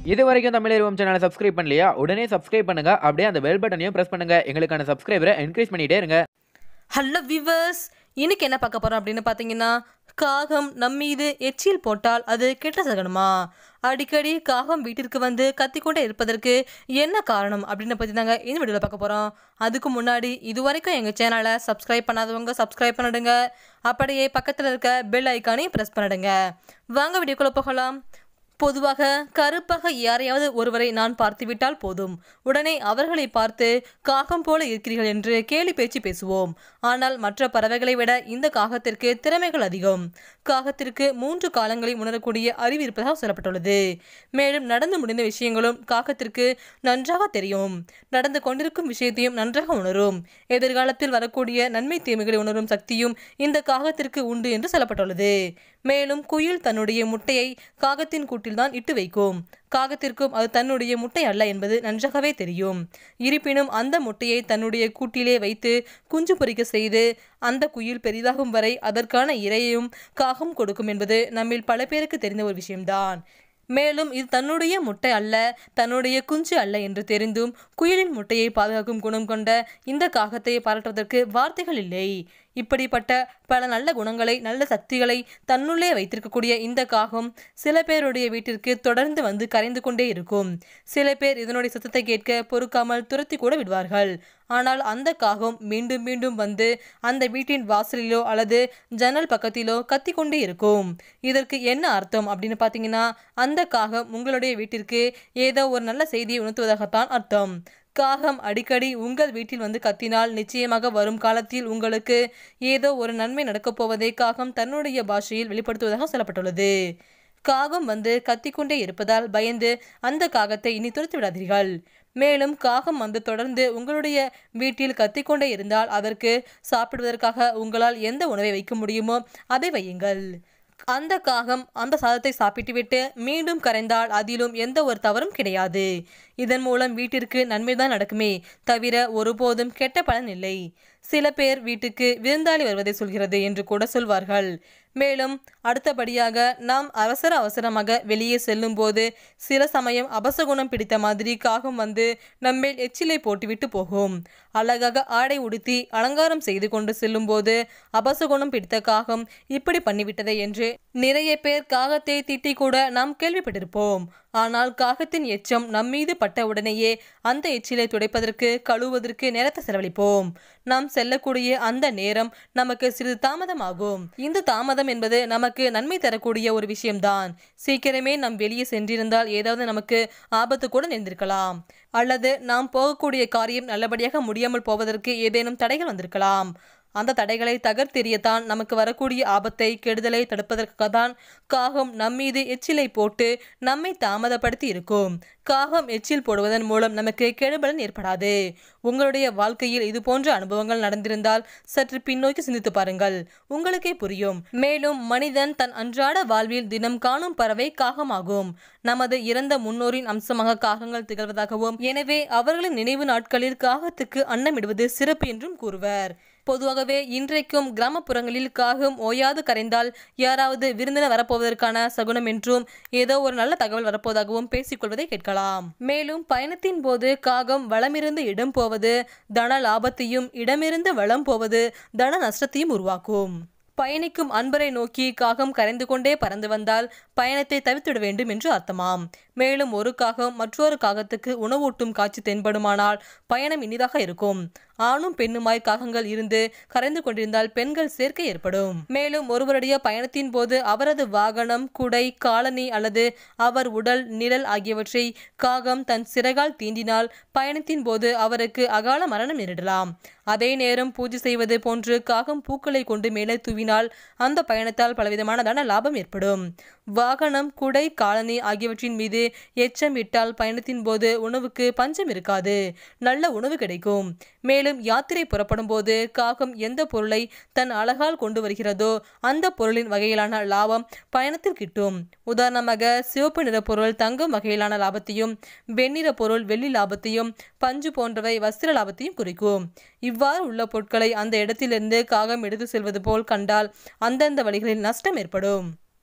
இது வரைக்கும் தமிழ் சேனலை சப்ஸ்கிரைப் பண்ணலையா உடனே சப்ஸ்கிரைப் பண்ணுங்க அப்படியே அந்த பெல் பட்டனையும் பிரஸ் பண்ணுங்க எங்களுக்கான சப்ஸ்கிரைபரை என்கரேஜ் பண்ணிட்டே இருங்க ஹலோ விவர்ஸ் இன்னைக்கு என்ன பார்க்க போறோம் அப்படின்னு பார்த்தீங்கன்னா காகம் நம் மீது எச்சில் போட்டால் அது கெட்ட சகனமா அடிக்கடி காகம் வீட்டிற்கு வந்து கத்திக்கொண்டே இருப்பதற்கு என்ன காரணம் அப்படின்னு பற்றி தாங்க இந்த வீடியோவில் பார்க்க போகிறோம் அதுக்கு முன்னாடி இது வரைக்கும் எங்கள் சேனலை சப்ஸ்கிரைப் பண்ணாதவங்க சப்ஸ்கிரைப் பண்ணிடுங்க அப்படியே பக்கத்தில் இருக்க பெல் ஐக்கானையும் ப்ரெஸ் பண்ணிடுங்க வாங்க வீடியோக்குள்ளே போகலாம் பொதுவாக கருப்பாக யாரையாவது ஒருவரை நான் பார்த்துவிட்டால் போதும் உடனே அவர்களை பார்த்து காகம் போல இருக்கிறீர்கள் என்று கேலி பேச்சு பேசுவோம் ஆனால் மற்ற பறவைகளை விட இந்த காகத்திற்கு திறமைகள் அதிகம் காகத்திற்கு மூன்று காலங்களை உணரக்கூடிய அறிவு இருப்பதாக சொல்லப்பட்டுள்ளது மேலும் நடந்து முடிந்த விஷயங்களும் காகத்திற்கு நன்றாக தெரியும் நடந்து கொண்டிருக்கும் விஷயத்தையும் நன்றாக உணரும் எதிர்காலத்தில் வரக்கூடிய நன்மை தீமைகளை உணரும் சக்தியும் இந்த காகத்திற்கு உண்டு என்று சொல்லப்பட்டுள்ளது மேலும் குயில் தன்னுடைய முட்டையை காகத்தின் கூட்டில்தான் இட்டு வைக்கும் காகத்திற்கும் அது தன்னுடைய முட்டை அல்ல என்பது நன்றாகவே தெரியும் இருப்பினும் அந்த முட்டையை தன்னுடைய கூட்டிலே வைத்து குஞ்சு பொரிக்க செய்து அந்த குயில் பெரிதாகும் வரை அதற்கான இரையையும் காகம் கொடுக்கும் என்பது நம்மில் பல பேருக்கு தெரிந்த ஒரு விஷயம்தான் மேலும் இது தன்னுடைய முட்டை அல்ல தன்னுடைய குஞ்சு அல்ல என்று தெரிந்தும் குயிலின் முட்டையை பாதுகாக்கும் குணம் கொண்ட இந்த காகத்தை பாராட்டுவதற்கு வார்த்தைகள் இல்லை இப்படிப்பட்ட பல நல்ல குணங்களை நல்ல சக்திகளை தன்னுள்ளே வைத்திருக்கக்கூடிய இந்த காகம் சில பேருடைய வீட்டிற்கு தொடர்ந்து வந்து கரைந்து கொண்டே இருக்கும் சில பேர் இதனுடைய சத்தத்தை கேட்க பொறுக்காமல் துரத்தி கூட விடுவார்கள் ஆனால் அந்த காகம் மீண்டும் மீண்டும் வந்து அந்த வீட்டின் வாசலிலோ அல்லது ஜன்னல் பக்கத்திலோ கத்தி கொண்டே இருக்கும் இதற்கு என்ன அர்த்தம் அப்படின்னு பார்த்தீங்கன்னா அந்த காகம் உங்களுடைய வீட்டிற்கு ஏதோ ஒரு நல்ல செய்தியை உணர்த்துவதாகத்தான் அர்த்தம் காகம் அடிக்கடி உங்கள் வீட்டில் வந்து கத்தினால் நிச்சயமாக வரும் காலத்தில் உங்களுக்கு ஏதோ ஒரு நன்மை நடக்கப் போவதை காகம் தன்னுடைய பாஷையில் வெளிப்படுத்துவதாக சொல்லப்பட்டுள்ளது காகம் வந்து கத்திக்கொண்டே இருப்பதால் பயந்து அந்த காகத்தை இனி துரத்து விடாதீர்கள் மேலும் காகம் வந்து தொடர்ந்து உங்களுடைய வீட்டில் கத்திக்கொண்டே இருந்தால் அதற்கு சாப்பிடுவதற்காக உங்களால் எந்த உணவை வைக்க முடியுமோ அதை வையுங்கள் அந்த காகம் அந்த சாதத்தை சாப்பிட்டுவிட்டு மீண்டும் கரைந்தால் அதிலும் எந்த ஒரு தவறும் கிடையாது இதன் மூலம் வீட்டிற்கு நன்மைதான் நடக்குமே தவிர ஒருபோதும் கெட்ட பலன் இல்லை சில பேர் வீட்டுக்கு விருந்தாளி வருவதை சொல்கிறது என்று கூட சொல்வார்கள் மேலும் அடுத்தபடியாக நாம் அவசர அவசரமாக வெளியே செல்லும்போது சில சமயம் அபசகுணம் பிடித்த மாதிரி காகம் வந்து நம்மேல் எச்சிலை போட்டுவிட்டு போகும் அழகாக ஆடை உடுத்தி அலங்காரம் செய்து கொண்டு செல்லும்போது அபசகுணம் பிடித்த காகம் இப்படி பண்ணிவிட்டதே என்று நிறைய பேர் காகத்தை திட்டி கூட நாம் கேள்விப்பட்டிருப்போம் ஆனால் காகத்தின் எச்சம் நம்மீது பட்ட உடனேயே அந்த எச்சிலை துடைப்பதற்கு கழுவுவதற்கு நேரத்தை செலவழிப்போம் நாம் செல்லக்கூடிய அந்த நேரம் நமக்கு சிறிது தாமதமாகும் இந்த தாமதம் என்பது நமக்கு நன்மை தரக்கூடிய ஒரு விஷயம்தான் சீக்கிரமே நாம் வெளியே சென்றிருந்தால் ஏதாவது நமக்கு ஆபத்து கூட நேர்ந்திருக்கலாம் அல்லது நாம் போகக்கூடிய காரியம் நல்லபடியாக முடியாமல் போவதற்கு ஏதேனும் தடைகள் வந்திருக்கலாம் அந்த தடைகளை தகர்த்தெறியத்தான் நமக்கு வரக்கூடிய ஆபத்தை கெடுதலை தடுப்பதற்காக தான் காகம் நம்மீது எச்சிலை போட்டு நம்மை தாமதப்படுத்தி இருக்கும் காகம் எச்சில் போடுவதன் மூலம் நமக்கு கெடுபலன் ஏற்படாது உங்களுடைய வாழ்க்கையில் இது போன்ற அனுபவங்கள் நடந்திருந்தால் சற்று பின்னோக்கி சிந்தித்து பாருங்கள் உங்களுக்கே புரியும் மேலும் மனிதன் தன் அன்றாட வாழ்வில் தினம் காணும் பறவை காகமாகும் நமது இறந்த முன்னோரின் அம்சமாக காகங்கள் திகழ்வதாகவும் எனவே அவர்களின் நினைவு நாட்களில் காகத்துக்கு அன்னமிடுவது சிறப்பு என்றும் கூறுவர் பொதுவாகவே இன்றைக்கும் கிராமப்புறங்களில் காகம் ஓயாது கரைந்தால் யாராவது விருந்தினர் வரப்போவதற்கான சகுனம் என்றும் ஏதோ ஒரு நல்ல தகவல் வரப்போவதாகவும் பேசிக்கொள்வதை கேட்கலாம் மேலும் பயணத்தின் போது காகம் வளமிருந்து இடம் போவது தன லாபத்தையும் இடமிருந்து வளம் போவது தன நஷ்டத்தையும் உருவாக்கும் பயணிக்கும் அன்பரை நோக்கி காகம் கரைந்து கொண்டே பறந்து வந்தால் பயணத்தை தவிர்த்திட வேண்டும் என்று அர்த்தமாம் மேலும் ஒரு காகம் மற்றொரு காகத்துக்கு உணவூட்டும் காட்சி தென்படுமானால் பயணம் இனிதாக இருக்கும் ஆணும் பெண்ணுமாய் காகங்கள் இருந்து கரைந்து கொண்டிருந்தால் பெண்கள் சேர்க்கை ஏற்படும் மேலும் ஒருவருடைய பயணத்தின் போது அவரது வாகனம் குடை காலனி அல்லது அவர் உடல் நிழல் ஆகியவற்றை காகம் தன் சிறகால் தீண்டினால் பயணத்தின் போது அவருக்கு அகால மரணம் நேரிடலாம் அதே நேரம் பூஜை செய்வது போன்று காகம் பூக்களை கொண்டு மேலே தூவினால் அந்த பயணத்தால் பலவிதமான தன லாபம் ஏற்படும் வாகனம் குடை காலனி ஆகியவற்றின் மீது எச்சம் இட்டால் பயணத்தின் போது உணவுக்கு பஞ்சம் இருக்காது நல்ல உணவு கிடைக்கும் மேலும் யாத்திரை புறப்படும் போது காகம் எந்த பொருளை தன் அழகால் கொண்டு வருகிறதோ அந்த பொருளின் வகையிலான லாபம் பயணத்தில் கிட்டும் உதாரணமாக சிவப்பு நிற பொருள் தங்கம் வகையிலான லாபத்தையும் வெண்ணிற பொருள் வெள்ளி லாபத்தையும் பஞ்சு போன்றவை வஸ்திர லாபத்தையும் குறிக்கும் இவ்வாறு உள்ள பொருட்களை அந்த இடத்திலிருந்து காகம் எடுத்து செல்வது போல் கண்டால் அந்தந்த வழிகளில் நஷ்டம் ஏற்படும்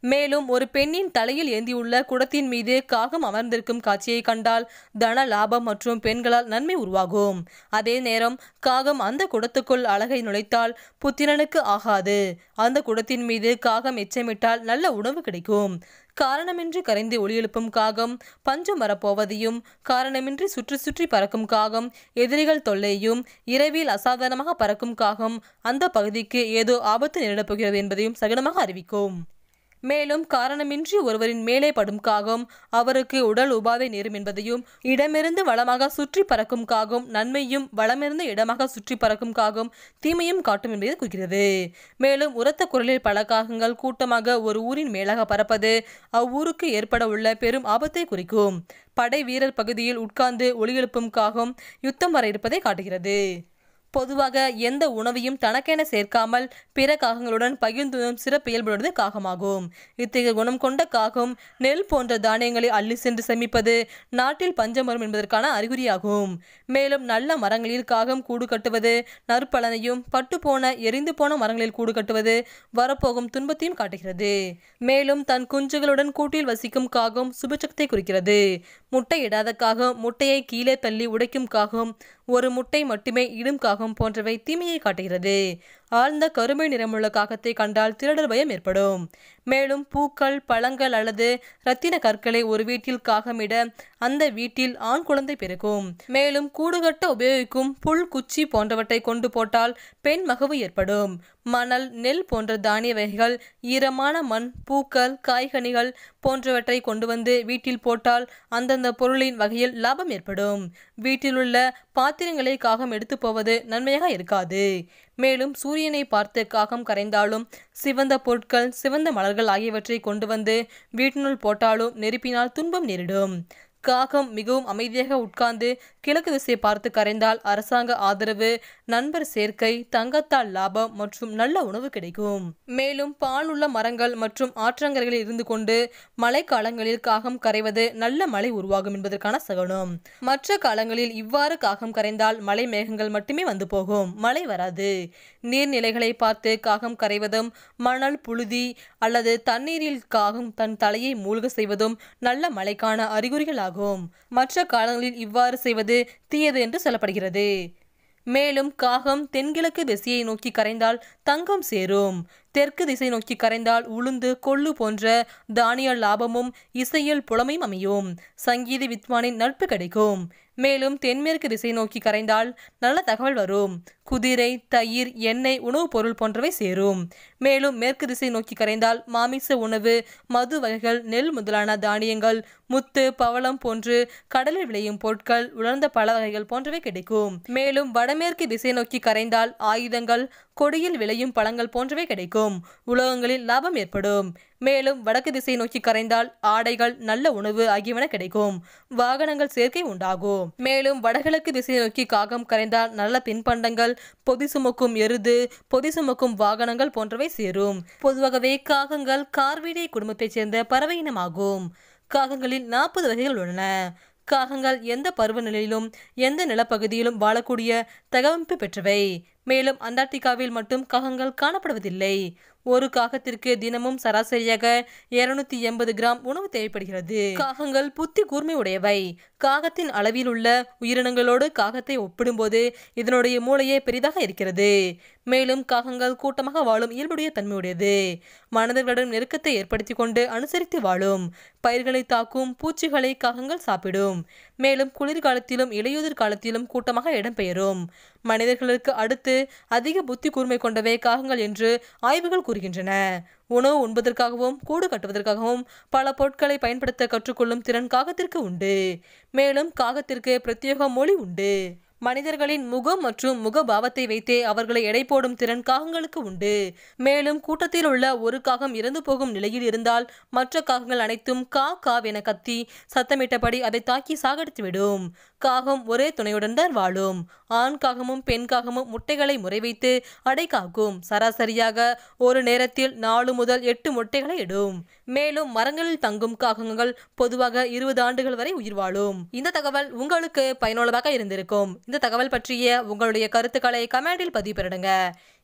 மேலும் ஒரு பெண்ணின் தலையில் ஏந்தியுள்ள குடத்தின் மீது காகம் அமர்ந்திருக்கும் காட்சியை கண்டால் தன லாபம் மற்றும் பெண்களால் நன்மை உருவாகும் அதே நேரம் காகம் அந்த குடத்துக்குள் அழகை நுழைத்தால் புத்திரனுக்கு ஆகாது அந்த குடத்தின் மீது காகம் எச்சமிட்டால் நல்ல உணவு கிடைக்கும் காரணமின்றி கரைந்து ஒளி எழுப்பும் காகம் பஞ்சம் வரப்போவதையும் காரணமின்றி சுற்றி சுற்றி பறக்கும் காகம் எதிரிகள் தொல்லையும் இரவில் அசாதாரணமாக பறக்கும் காகம் அந்த பகுதிக்கு ஏதோ ஆபத்து நேரிடப் போகிறது என்பதையும் சகனமாக அறிவிக்கும் மேலும் காரணமின்றி ஒருவரின் மேலே படும் காகம் அவருக்கு உடல் உபாதை நேரும் என்பதையும் இடமிருந்து வளமாக சுற்றி பறக்கும் காகம் நன்மையும் வளமிருந்து இடமாக சுற்றி பறக்கும் காகம் தீமையும் காட்டும் என்பதை குறிக்கிறது மேலும் உரத்த குரலில் பல காகங்கள் கூட்டமாக ஒரு ஊரின் மேலாக பறப்பது அவ்வூருக்கு ஏற்பட உள்ள பெரும் ஆபத்தை குறிக்கும் படை வீரர் பகுதியில் உட்கார்ந்து ஒளி எழுப்பும் காகம் யுத்தம் வர இருப்பதை காட்டுகிறது பொதுவாக எந்த உணவையும் தனக்கென சேர்க்காமல் பிற காகங்களுடன் பகிர்ந்தும் சிறப்பு இயல்புடையது காகமாகும் இத்தகைய குணம் கொண்ட காகம் நெல் போன்ற தானியங்களை அள்ளி சென்று சேமிப்பது நாட்டில் பஞ்சம் வரும் என்பதற்கான அறிகுறியாகும் மேலும் நல்ல மரங்களில் காகம் கூடு கட்டுவது நற்பலனையும் பட்டு போன எரிந்து போன மரங்களில் கூடு கட்டுவது வரப்போகும் துன்பத்தையும் காட்டுகிறது மேலும் தன் குஞ்சுகளுடன் கூட்டில் வசிக்கும் காகம் சுபசக்தியை குறிக்கிறது முட்டை இடாத காகம் முட்டையை கீழே தள்ளி உடைக்கும் காகம் ஒரு முட்டை மட்டுமே இடும் காகம் போன்றவை தீமையை காட்டுகிறது ஆழ்ந்த கருமை நிறமுள்ள காகத்தை கண்டால் திருடர் பயம் ஏற்படும் மேலும் பூக்கள் பழங்கள் அல்லது இரத்தின கற்களை ஒரு வீட்டில் காகமிட அந்த வீட்டில் ஆண் குழந்தை பிறக்கும் மேலும் கூடுகட்ட உபயோகிக்கும் புல் குச்சி போன்றவற்றை கொண்டு போட்டால் பெண் மகவு ஏற்படும் மணல் நெல் போன்ற தானிய வகைகள் ஈரமான மண் பூக்கள் காய்கனிகள் போன்றவற்றை கொண்டு வந்து வீட்டில் போட்டால் அந்தந்த பொருளின் வகையில் லாபம் ஏற்படும் வீட்டிலுள்ள பாத்திரங்களை காகம் எடுத்து போவது நன்மையாக இருக்காது மேலும் சூரியனை பார்த்து காகம் கரைந்தாலும் சிவந்த பொருட்கள் சிவந்த மலர்கள் ஆகியவற்றை கொண்டு வந்து வீட்டினுள் போட்டாலும் நெருப்பினால் துன்பம் நேரிடும் காகம் மிகவும் அமைதியாக உட்கார்ந்து கிழக்கு திசை பார்த்து கரைந்தால் அரசாங்க ஆதரவு நண்பர் சேர்க்கை தங்கத்தால் லாபம் மற்றும் நல்ல உணவு கிடைக்கும் மேலும் பால் உள்ள மரங்கள் மற்றும் ஆற்றங்கரைகளில் இருந்து கொண்டு மழைக்காலங்களில் காகம் கரைவது நல்ல மழை உருவாகும் என்பதற்கான சகனம் மற்ற காலங்களில் இவ்வாறு காகம் கரைந்தால் மழை மேகங்கள் மட்டுமே வந்து போகும் மழை வராது நீர்நிலைகளை பார்த்து காகம் கரைவதும் மணல் புழுதி அல்லது தண்ணீரில் காகம் தன் தலையை மூழ்க செய்வதும் நல்ல மழைக்கான அறிகுறிகளாகும் மற்ற காலங்களில் இவ்வாறு செய்வது தீயது என்று சொல்லப்படுகிறது மேலும் காகம் தென்கிழக்கு திசையை நோக்கி கரைந்தால் தங்கம் சேரும் தெற்கு திசை நோக்கி கரைந்தால் உளுந்து கொள்ளு போன்ற தானிய லாபமும் இசையில் புலமையும் அமையும் சங்கீத வித்வானின் நட்பு கிடைக்கும் மேலும் தென்மேற்கு திசை நோக்கி கரைந்தால் நல்ல தகவல் வரும் குதிரை தயிர் எண்ணெய் உணவுப் பொருள் போன்றவை சேரும் மேலும் மேற்கு திசை நோக்கி கரைந்தால் மாமிச உணவு மது வகைகள் நெல் முதலான தானியங்கள் முத்து பவளம் போன்று கடலில் விளையும் பொருட்கள் உலர்ந்த பல வகைகள் போன்றவை கிடைக்கும் மேலும் வடமேற்கு திசை நோக்கி கரைந்தால் ஆயுதங்கள் கொடியில் விளையும் பழங்கள் போன்றவை கிடைக்கும் உலகங்களில் லாபம் ஏற்படும் மேலும் வடக்கு திசை நோக்கி கரைந்தால் ஆடைகள் நல்ல உணவு ஆகியவன கிடைக்கும் வாகனங்கள் சேர்க்கை உண்டாகும் மேலும் வடகிழக்கு திசை நோக்கி காகம் கரைந்தால் நல்ல தின்பண்டங்கள் பொதி சுமக்கும் எருது பொதி சுமக்கும் வாகனங்கள் போன்றவை சேரும் பொதுவாகவே காகங்கள் கார்வீடை குடும்பத்தைச் சேர்ந்த பறவை இனமாகும் காகங்களில் நாற்பது வகைகள் உள்ளன காகங்கள் எந்த பருவநிலையிலும் எந்த நிலப்பகுதியிலும் வாழக்கூடிய தகவமைப்பு பெற்றவை மேலும் அண்டார்டிகாவில் மட்டும் காகங்கள் காணப்படுவதில்லை ஒரு காகத்திற்கு தினமும் சராசரியாக இருநூத்தி எண்பது கிராம் உணவு தேவைப்படுகிறது காகங்கள் புத்தி கூர்மை உடையவை காகத்தின் அளவில் உள்ள உயிரினங்களோடு காகத்தை ஒப்பிடும்போது இதனுடைய மூளையே பெரிதாக இருக்கிறது மேலும் காகங்கள் கூட்டமாக வாழும் இயல்புடைய தன்மையுடையது மனிதர்களுடன் நெருக்கத்தை ஏற்படுத்தி கொண்டு அனுசரித்து வாழும் பயிர்களை தாக்கும் பூச்சிகளை காகங்கள் சாப்பிடும் மேலும் குளிர்காலத்திலும் இலையுதிர் காலத்திலும் கூட்டமாக இடம்பெயரும் மனிதர்களுக்கு அடுத்து அதிக புத்தி கூர்மை கொண்டவை காகங்கள் என்று ஆய்வுகள் கூறுகின்றன உணவு உண்பதற்காகவும் கூடு கட்டுவதற்காகவும் பல பொருட்களை பயன்படுத்த கற்றுக்கொள்ளும் திறன் காகத்திற்கு உண்டு மேலும் காகத்திற்கு பிரத்யேக மொழி உண்டு மனிதர்களின் முகம் மற்றும் முகபாவத்தை வைத்தே அவர்களை எடை போடும் திறன் காகங்களுக்கு உண்டு மேலும் கூட்டத்தில் உள்ள ஒரு காகம் இறந்து போகும் நிலையில் இருந்தால் மற்ற காகங்கள் அனைத்தும் கா காவென கத்தி சத்தமிட்டபடி அதை தாக்கி சாகடித்துவிடும் காகம் ஒரே துணையுடன் தான் வாழும் ஆண் காகமும் பெண் காகமும் முட்டைகளை முறை வைத்து அடை காக்கும் சராசரியாக ஒரு நேரத்தில் நாலு முதல் எட்டு முட்டைகளை இடும் மேலும் மரங்களில் தங்கும் காகங்கள் பொதுவாக இருபது ஆண்டுகள் வரை உயிர் வாழும் இந்த தகவல் உங்களுக்கு பயனுள்ளதாக இருந்திருக்கும் இந்த தகவல் பற்றிய உங்களுடைய கருத்துக்களை கமெண்டில் பதிவு பெறுங்க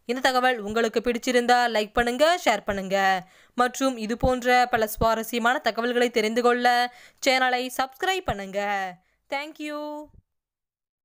இந்த தகவல் உங்களுக்கு பிடிச்சிருந்தா லைக் பண்ணுங்க ஷேர் பண்ணுங்க மற்றும் இது போன்ற பல சுவாரஸ்யமான தகவல்களை தெரிந்து கொள்ள சேனலை சப்ஸ்கிரைப் பண்ணுங்க தேங்க்யூ